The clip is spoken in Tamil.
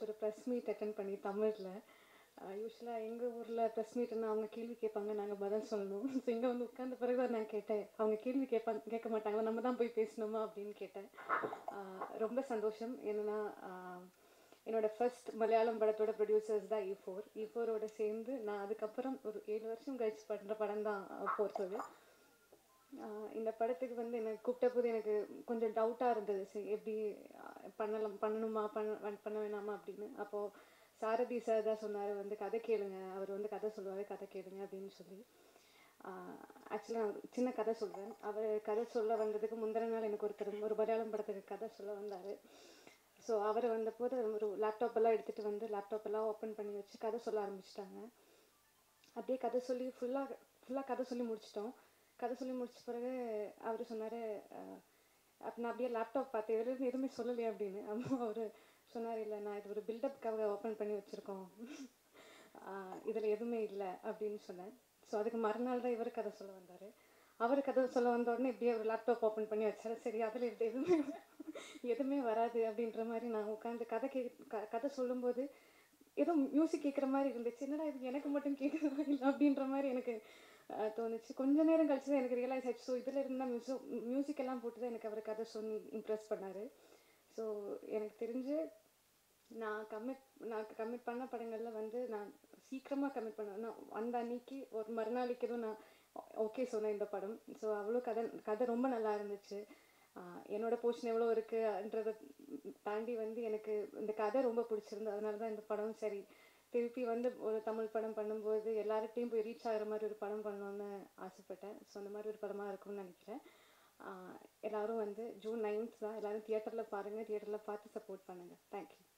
ஒரு ப்ரெஸ் மீட் அட்டன் பண்ணி தமிழில் யூஸ்வலாக எங்கள் ஊரில் ப்ரெஸ் மீட்னா அவங்க கேள்வி கேட்பாங்க நாங்கள் பதில் சொல்லணும் ஸோ இங்கே வந்து உட்கார்ந்த பிறகு தான் நான் கேட்டேன் அவங்க கேள்வி கேட்பாங்க கேட்க மாட்டாங்களா நம்ம தான் போய் பேசணுமா அப்படின்னு கேட்டேன் ஆஹ் ரொம்ப சந்தோஷம் என்னென்னா என்னோட ஃபர்ஸ்ட் மலையாளம் படத்தோட ப்ரொடியூசர்ஸ் தான் இ ஃபோர் இ ஃபோரோட சேர்ந்து நான் அதுக்கப்புறம் ஒரு ஏழு வருஷம் கழிச்சு பண்ணுற படம் தான் ஃபோர் தொழில் ஆஹ் இந்த படத்துக்கு வந்து எனக்கு கூப்பிட்ட போது எனக்கு கொஞ்சம் டவுட்டாக இருந்தது சரி எப்படி ஆஹ் பண்ணலாம் பண்ணணுமா பண்ண பண்ண வேணாமா அப்படின்னு அப்போது சாரதி சார் தான் சொன்னார் வந்து கதை கேளுங்க அவர் வந்து கதை சொல்லுவார் கதை கேளுங்க அப்படின்னு சொல்லி ஆக்சுவலாக நான் சின்ன கதை சொல்கிறேன் அவர் கதை சொல்ல வந்ததுக்கு முந்தின நாள் எனக்கு ஒருத்தர் ஒரு மலையாளம் படத்துக்கு கதை சொல்ல வந்தார் ஸோ அவர் வந்தபோது ஒரு லேப்டாப் எல்லாம் எடுத்துகிட்டு வந்து லேப்டாப் எல்லாம் ஓப்பன் பண்ணி வச்சு கதை சொல்ல ஆரம்பிச்சிட்டாங்க அப்படியே கதை சொல்லி ஃபுல்லாக ஃபுல்லாக கதை சொல்லி முடிச்சிட்டோம் கதை சொல்லி முடிச்ச பிறகு அவர் சொன்னார் அப்போ நான் அப்படியே லேப்டாப் பார்த்தேன் இதில் எதுவுமே சொல்லலையே அப்படின்னு அப்போ அவர் சொன்னார் இல்லை நான் இது ஒரு பில்டப்காக ஓப்பன் பண்ணி வச்சுருக்கோம் இதில் எதுவுமே இல்லை அப்படின்னு சொன்னேன் ஸோ அதுக்கு மறுநாள் தான் இவர் கதை சொல்ல வந்தார் அவர் கதை சொல்ல வந்த உடனே இப்படியே ஒரு லேப்டாப் ஓப்பன் பண்ணி வச்சாரு சரி அதில் எதுவுமே எதுவுமே வராது அப்படின்ற மாதிரி நான் உட்காந்து கதை கே க- கதை சொல்லும்போது ஏதோ மியூசிக் கேட்குற மாதிரி இருந்துச்சு என்னடா இது எனக்கு மட்டும் கேட்குறதா இல்லை அப்படின்ற மாதிரி எனக்கு அஹ், தோணுச்சு கொஞ்ச நேரம் கழிச்சு தான் எனக்கு ரியலைஸ் ஆச்சு ஸோ இதில் இருந்தால் மியூசிக் மியூசிக் எல்லாம் போட்டு தான் எனக்கு அவர் கதை சொல்லி இம்ப்ரெஸ் பண்ணார் ஸோ எனக்கு தெரிஞ்சு நான் கமிட் நான் கமிட் பண்ண படங்களில் வந்து நான் சீக்கிரமாக கமிட் பண்ணேன் நான் அந்த அன்னைக்கு ஒரு மறுநாளைக்கு எதுவும் நான் ஓகே சொன்னேன் இந்த படம் ஸோ அவ்வளோ கதை கதை ரொம்ப நல்லா இருந்துச்சு ஆஹ் என்னோட போர்ஷன் எவ்வளோ இருக்குன்றதை தாண்டி வந்து எனக்கு இந்த கதை ரொம்ப பிடிச்சிருந்து அதனால தான் இந்த படம் சரி திருப்பி வந்து ஒரு தமிழ் படம் பண்ணும்போது எல்லார்கிட்டையும் போய் ரீச் ஆகிற மாதிரி ஒரு படம் பண்ணணும்னு ஆசைப்பட்டேன் ஸோ அந்த மாதிரி ஒரு படமாக இருக்கும்னு நினைக்கிறேன் ஆஹ் எல்லாரும் வந்து ஜூன் நைன்த் தான் எல்லாரும் தியேட்டரில் பாருங்கள் தியேட்டரில் பார்த்து சப்போர்ட் பண்ணுங்கள் தேங்க்யூ